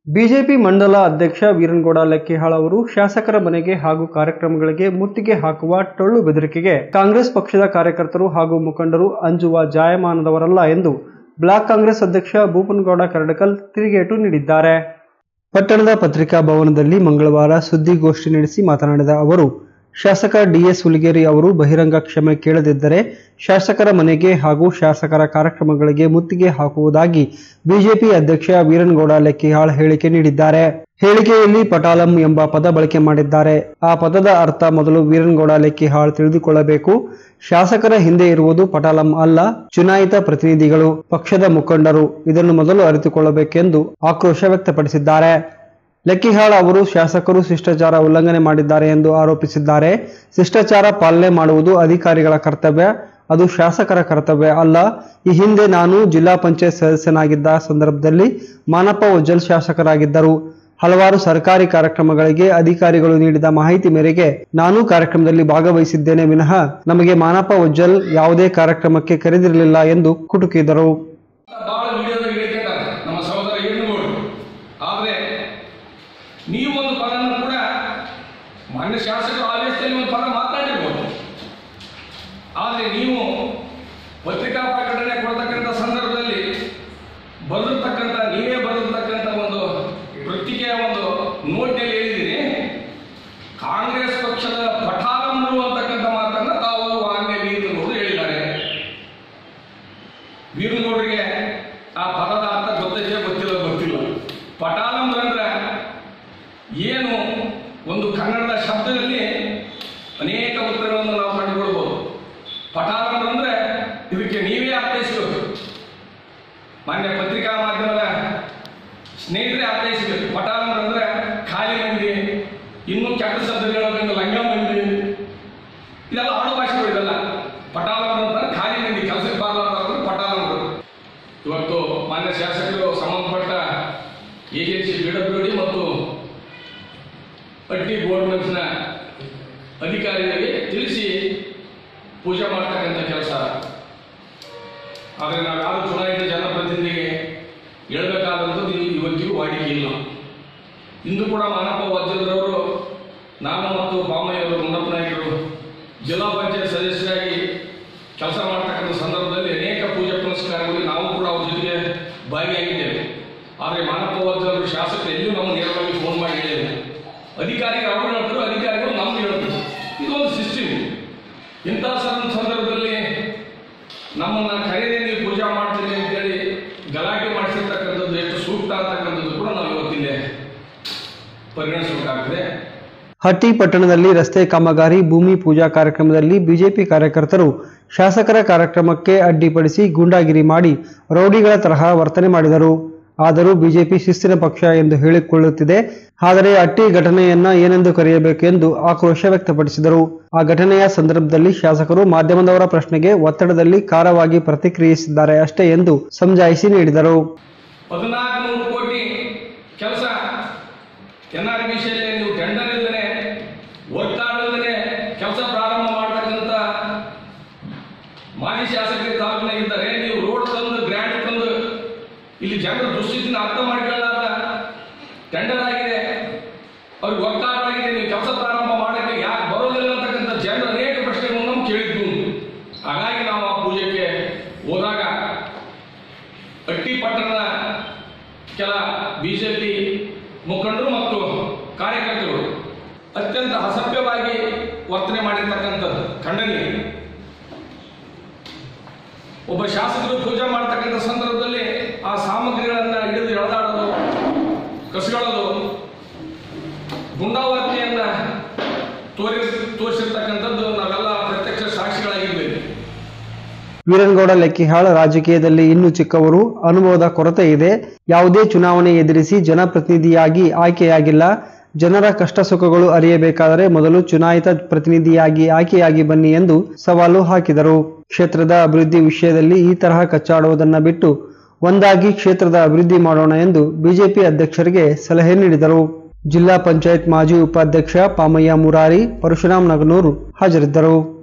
BJP ಮಂಡಲ ಅಧ್ಯಕ್ಷ ವೀರನಗೌಡ ಲೆಕ್ಕಿಹಾಳ್ ಅವರು ಶಾಸಕರ ಮನೆಗೆ ಹಾಗೂ ಕಾರ್ಯಕ್ರಮಗಳಿಗೆ ಮುತ್ತಿಗೆ ಹಾಕುವ ಟೊಳ್ಳು ಬೆದರಿಕೆಗೆ ಕಾಂಗ್ರೆಸ್ ಪಕ್ಷದ ಕಾರ್ಯಕರ್ತರು ಹಾಗೂ ಮುಖಂಡರು ಅಂಜುವ ಜಾಯಮಾನದವರಲ್ಲ ಎಂದು ಬ್ಲಾಕ್ ಕಾಂಗ್ರೆಸ್ ಅಧ್ಯಕ್ಷ ಭೂಪನಗೌಡ ಕರಡಕಲ್ ತಿರುಗೇಟು ನೀಡಿದ್ದಾರೆ ಪಟ್ಟಣದ ಪತ್ರಿಕಾ ಭವನದಲ್ಲಿ ಮಂಗಳವಾರ ಸುದ್ದಿಗೋಷ್ಠಿ ನಡೆಸಿ ಮಾತನಾಡಿದ ಅವರು ಶಾಸಕ ಡಿಎಸ್ ಹುಲಿಗೇರಿ ಅವರು ಬಹಿರಂಗ ಕ್ಷಮೆ ಕೇಳದಿದ್ದರೆ ಶಾಸಕರ ಮನೆಗೆ ಹಾಗೂ ಶಾಸಕರ ಕಾರ್ಯಕ್ರಮಗಳಿಗೆ ಮುತ್ತಿಗೆ ಹಾಕುವುದಾಗಿ ಬಿಜೆಪಿ ಅಧ್ಯಕ್ಷ ವೀರನಗೌಡ ಲೆಕ್ಕಿಹಾಳ್ ಹೇಳಿಕೆ ನೀಡಿದ್ದಾರೆ ಹೇಳಿಕೆಯಲ್ಲಿ ಪಟಾಲಂ ಎಂಬ ಪದ ಬಳಕೆ ಮಾಡಿದ್ದಾರೆ ಆ ಪದದ ಅರ್ಥ ಮೊದಲು ವೀರನಗೌಡ ಲೆಕ್ಕಿಹಾಳ್ ತಿಳಿದುಕೊಳ್ಳಬೇಕು ಶಾಸಕರ ಹಿಂದೆ ಇರುವುದು ಪಟಾಲಂ ಅಲ್ಲ ಚುನಾಯಿತ ಪ್ರತಿನಿಧಿಗಳು ಪಕ್ಷದ ಮುಖಂಡರು ಇದನ್ನು ಮೊದಲು ಅರಿತುಕೊಳ್ಳಬೇಕೆಂದು ಆಕ್ರೋಶ ವ್ಯಕ್ತಪಡಿಸಿದ್ದಾರೆ ಲೆಕ್ಕಿಹಾಳ್ ಅವರು ಶಾಸಕರು ಶಿಷ್ಟಾಚಾರ ಉಲ್ಲಂಘನೆ ಮಾಡಿದ್ದಾರೆ ಎಂದು ಆರೋಪಿಸಿದ್ದಾರೆ ಶಿಷ್ಟಾಚಾರ ಪಾಲನೆ ಮಾಡುವುದು ಅಧಿಕಾರಿಗಳ ಕರ್ತವ್ಯ ಅದು ಶಾಸಕರ ಕರ್ತವ್ಯ ಅಲ್ಲ ಈ ಹಿಂದೆ ನಾನು ಜಿಲ್ಲಾ ಪಂಚಾಯತ್ ಸದಸ್ಯನಾಗಿದ್ದ ಸಂದರ್ಭದಲ್ಲಿ ಮಾನಪ್ಪ ಉಜ್ಜಲ್ ಶಾಸಕರಾಗಿದ್ದರು ಹಲವಾರು ಸರ್ಕಾರಿ ಕಾರ್ಯಕ್ರಮಗಳಿಗೆ ಅಧಿಕಾರಿಗಳು ನೀಡಿದ ಮಾಹಿತಿ ಮೇರೆಗೆ ನಾನು ಕಾರ್ಯಕ್ರಮದಲ್ಲಿ ಭಾಗವಹಿಸಿದ್ದೇನೆ ವಿನಃ ನಮಗೆ ಮಾನಪ್ಪ ಉಜ್ಜಲ್ ಯಾವುದೇ ಕಾರ್ಯಕ್ರಮಕ್ಕೆ ಕರೆದಿರಲಿಲ್ಲ ಎಂದು ಕುಟುಕಿದರು ಬಹಳ ವಿಡಿಯೋದಾಗ ಹೇಳ್ತಿದ್ದಾರೆ ನಮ್ಮ ಸಹೋದರ ಹೆಣ್ಣುಗಳು ಆದ್ರೆ ನೀವು ಒಂದು ಪದನ ಕೂಡ ಮಾನ್ಯ ಶಾಸಕರು ಆವೇಶದಲ್ಲಿ ಒಂದು ಪದ ಮಾತನಾಡಿರ್ಬೋದು ಆದ್ರೆ ನೀವು ಪತ್ರಿಕಾ ಪ್ರಕಟಣೆ ಕೊಡ್ತಕ್ಕಂಥ ಸಂದರ್ಭದಲ್ಲಿ ಬರೆದಿರ್ತಕ್ಕಂಥ ನೀವೇ ಬರೆದಿರ್ತಕ್ಕಂಥ ಒಂದು ಪತ್ರಿಕೆಯ ಒಂದು ನೋಟ್ನಲ್ಲಿ ಹೇಳಿದಿರಿ ಕಾಂಗ್ರೆಸ್ ಪಕ್ಷದ ಪಠಾರಂಭರು ಅಂತಕ್ಕಂಥ ಮಾತನ್ನ ತಾವು ಮಾನ್ಯ ವೀರನಗೌಡರು ಹೇಳಿದ್ದಾರೆ ವೀರನಗೌಡರಿಗೆ ಆ ಪದದ ಅರ್ಥ ಗೊತ್ತಿದೆಯೋ ಗೊತ್ತಿಲ್ಲ ಗೊತ್ತಿಲ್ಲ ಪಟಾಲಂ ಅಂದ್ರೆ ಏನು ಒಂದು ಕನ್ನಡದ ಶಬ್ದದಲ್ಲಿ ಅನೇಕ ಉತ್ತರಗಳನ್ನು ನಾವು ಕಂಡುಕೊಳ್ಬೋದು ಪಟಾಲಂ ಅಂದ್ರೆ ಇದಕ್ಕೆ ನೀವೇ ಅರ್ಥೈಸಬೇಕು ಮಾನ್ಯ ಪತ್ರಿಕಾ ಮಾಧ್ಯಮದ ಸ್ನೇಹಿತರೆ ಅರ್ಥೈಸಬೇಕು ಪಟಾಲಂ ಅಂದ್ರೆ ಖಾಲಿ ಮಂದಿ ಇನ್ನೂ ಕೆಟ್ಟ ಶಬ್ದಗಳು ಲಂಗ ಮಂದಿ ಇದೆಲ್ಲ ಆಡು ಭಾಷೆಗಳು ಇದೆಲ್ಲ ಪಟಾಲಂ ಅಂತ ಖಾಲಿ ಮಂದಿ ಕೆಲಸಕ್ಕೆ ಬಾರಲಾರ್ದವ್ರು ಪಟಾಲಂಗಳು ಇವತ್ತು ಮಾನ್ಯ ಶಾಸಕರು ಸಂಬಂಧಪಟ್ಟ ಏಜೆನ್ಸಿ ಬಿಡಬಿಡಿ ಮತ್ತು ಪಟ್ಟಿ ಬೋರ್ಡ್ಮೆಂಟ್ಸ್ನ ಅಧಿಕಾರಿಗಳಿಗೆ ತಿಳಿಸಿ ಪೂಜೆ ಮಾಡ್ತಕ್ಕಂಥ ಕೆಲಸ ಆದರೆ ನಾವು ಯಾರು ಚುನಾಯಿತ ಜನಪ್ರತಿನಿಧಿಗೆ ಹೇಳ್ಬೇಕಾದಂಥದ್ದು ಇಲ್ಲಿ ಇವತ್ತಿಗೂ ವಾಡಿಕೆ ಇಲ್ಲ ಇಂದು ಕೂಡ ಮಾನಪ್ಪ ವಜ್ರದವರು ನಾನು ಮತ್ತು ಬಾಮಯ್ಯವರು ಗುಂಡಪ್ಪ ನಾಯಕರು ಜಿಲ್ಲಾ ಪಂಚಾಯತ್ ಸದಸ್ಯರಾಗಿ ಕೆಲಸ ಮಾಡ್ತಕ್ಕಂಥ ಸಂದರ್ಭದಲ್ಲಿ ಅನೇಕ ಪೂಜೆ ಪುನಸ್ಕಾರಗಳಲ್ಲಿ ನಾವು ಕೂಡ ಅವ್ರ ಜೊತೆಗೆ ಭಾಗಿಯಾಗಿದ್ದೇವೆ ಆದರೆ ಮಾನಪ್ಪ ವಜ್ರವರು ಶಾಸಕರು ಎಲ್ಲಿಯೂ ನಮ್ಮ ನೇರವಾಗಿ ಫೋನ್ ಮಾಡಿ ಹೇಳಿಲ್ಲ ಅಧಿಕಾರಿಗಳು ಅವರು ಹೇಳ್ತಾರೆ ಅಧಿಕಾರಿಗಳು ನಮ್ಗೆ ಹೇಳ್ತಾರೆ ಇದು ಒಂದು ಸಿಸ್ಟಮ್ ಇಂಥ ಸಂ- ಸಂದರ್ಭದಲ್ಲಿ ನಮ್ಮನ್ನ ಕರೆದೇ ನೀವು ಪೂಜಾ ಮಾಡ್ತೀರಿ ಅಂತೇಳಿ ಗಲಾಟೆ ಮಾಡಿಸಿರ್ತಕ್ಕಂಥದ್ದು ಎಷ್ಟು ಸೂಕ್ತ ಅಂತಕ್ಕಂಥದ್ದು ಕೂಡ ನಾವು ಇವತ್ತಿಲ್ಲೇ ಪರಿಗಣಿಸಬೇಕಾಗ್ತದೆ ಹಟ್ಟಿ ಪಟ್ಟಣದಲ್ಲಿ ರಸ್ತೆ ಕಾಮಗಾರಿ ಭೂಮಿ ಪೂಜಾ ಕಾರ್ಯಕ್ರಮದಲ್ಲಿ ಬಿಜೆಪಿ ಕಾರ್ಯಕರ್ತರು ಶಾಸಕರ ಕಾರ್ಯಕ್ರಮಕ್ಕೆ ಅಡ್ಡಿಪಡಿಸಿ ಗೂಂಡಾಗಿರಿ ಮಾಡಿ ರೌಡಿಗಳ ತರಹ ವರ್ತನೆ ಮಾಡಿದರು ಆದರೂ ಬಿಜೆಪಿ ಶಿಸ್ತಿನ ಪಕ್ಷ ಎಂದು ಹೇಳಿಕೊಳ್ಳುತ್ತಿದೆ ಆದರೆ ಅಟ್ಟಿ ಘಟನೆಯನ್ನ ಏನೆಂದು ಕರೆಯಬೇಕು ಎಂದು ಆಕ್ರೋಶ ವ್ಯಕ್ತಪಡಿಸಿದರು ಆ ಘಟನೆಯ ಸಂದರ್ಭದಲ್ಲಿ ಶಾಸಕರು ಮಾಧ್ಯಮದವರ ಪ್ರಶ್ನೆಗೆ ಒತ್ತಡದಲ್ಲಿ ಖಾರವಾಗಿ ಪ್ರತಿಕ್ರಿಯಿಸಿದ್ದಾರೆ ಅಷ್ಟೇ ಎಂದು ಸಮಜಾಯಿಸಿ ನೀಡಿದರು ಹದಿನಾಲ್ಕು ನೂರು ಕೋಟಿ ಕೆಲಸ ಎನ್ ಆರ್ ವಿಷಯದಲ್ಲಿ ನೀವು ಟೆಂಡರ್ ಇಲ್ಲದೆ ವರ್ಕ್ ಇಲ್ಲದೆ ಕೆಲಸ ಪ್ರಾರಂಭ ಮಾಡತಕ್ಕಂಥ ಮಾಜಿ ಶಾಸಕರು ತಾಲೂಕಿನಾಗ ಇದ್ದಾರೆ ನೀವು ರೋಡ್ ತಂದು ಗ್ರ್ಯಾಂಡ್ ತಂದು ಇಲ್ಲಿ ಜನರ ದುಸ್ಥಿತಿನ ಅರ್ಥ ಮಾಡಿಕೊಳ್ಳಾದ ಟೆಂಡರ್ ಆಗಿದೆ ಅವ್ರಿಗೆ ಒಕ್ಕಾರವಾಗಿದೆ ನೀವು ಕೆಲಸ ಪ್ರಾರಂಭ ಮಾಡಕ್ಕೆ ಯಾಕೆ ಬರೋದಿಲ್ಲ ಅಂತಕ್ಕಂಥ ಜನರು ಅನೇಕ ಪ್ರಶ್ನೆಗಳನ್ನು ನಾವು ಕೇಳಿದ್ದು ಹಾಗಾಗಿ ನಾವು ಆ ಪೂಜೆಗೆ ಹೋದಾಗ ಅಟ್ಟಿ ಪಟ್ಟಣದ ಕೆಲ ಬಿಜೆಪಿ ಮುಖಂಡರು ಮತ್ತು ಕಾರ್ಯಕರ್ತರು ಅತ್ಯಂತ ಅಸಭ್ಯವಾಗಿ ವರ್ತನೆ ಮಾಡಿರ್ತಕ್ಕಂಥದ್ದು ಖಂಡನೀಯ ಒಬ್ಬ ಶಾಸಕರು ಪೂಜೆ ಮಾಡ್ತಕ್ಕಂಥ ಸಂದರ್ಭದಲ್ಲಿ ಆ ಸಾಮಗ್ರಿಗಳನ್ನ ಹಿಡಿದು ಎಳೆದಾಡೋದು ಕಸಗಳೋದು ಗುಂಡಾವರ್ತನೆಯನ್ನ ತೋರಿ ತೋರಿಸಿರ್ತಕ್ಕಂಥದ್ದು ನಾವೆಲ್ಲ ಪ್ರತ್ಯಕ್ಷ ಸಾಕ್ಷಿಗಳಾಗಿದ್ದೇವೆ ವೀರನಗೌಡ ಲೆಕ್ಕಿಹಾಳ್ ರಾಜಕೀಯದಲ್ಲಿ ಇನ್ನೂ ಚಿಕ್ಕವರು ಅನುಭವದ ಕೊರತೆ ಇದೆ ಯಾವುದೇ ಚುನಾವಣೆ ಎದುರಿಸಿ ಜನಪ್ರತಿನಿಧಿಯಾಗಿ ಆಯ್ಕೆಯಾಗಿಲ್ಲ ಜನರ ಕಷ್ಟ ಸುಖಗಳು ಅರಿಯಬೇಕಾದರೆ ಮೊದಲು ಚುನಾಯಿತ ಪ್ರತಿನಿಧಿಯಾಗಿ ಆಯ್ಕೆಯಾಗಿ ಬನ್ನಿ ಎಂದು ಸವಾಲು ಹಾಕಿದರು ಕ್ಷೇತ್ರದ ಅಭಿವೃದ್ಧಿ ವಿಷಯದಲ್ಲಿ ಈ ತರಹ ಕಚ್ಚಾಡುವುದನ್ನ ಬಿಟ್ಟು ಒಂದಾಗಿ ಕ್ಷೇತ್ರದ ಅಭಿವೃದ್ಧಿ ಮಾಡೋಣ ಎಂದು ಬಿಜೆಪಿ ಅಧ್ಯಕ್ಷರಿಗೆ ಸಲಹೆ ನೀಡಿದರು ಜಿಲ್ಲಾ ಪಂಚಾಯತ್ ಮಾಜಿ ಉಪಾಧ್ಯಕ್ಷ ಪಾಮಯ್ಯ ಮುರಾರಿ ಪರಶುರಾಮ್ ನಗನೂರು ಹಾಜರಿದ್ದರು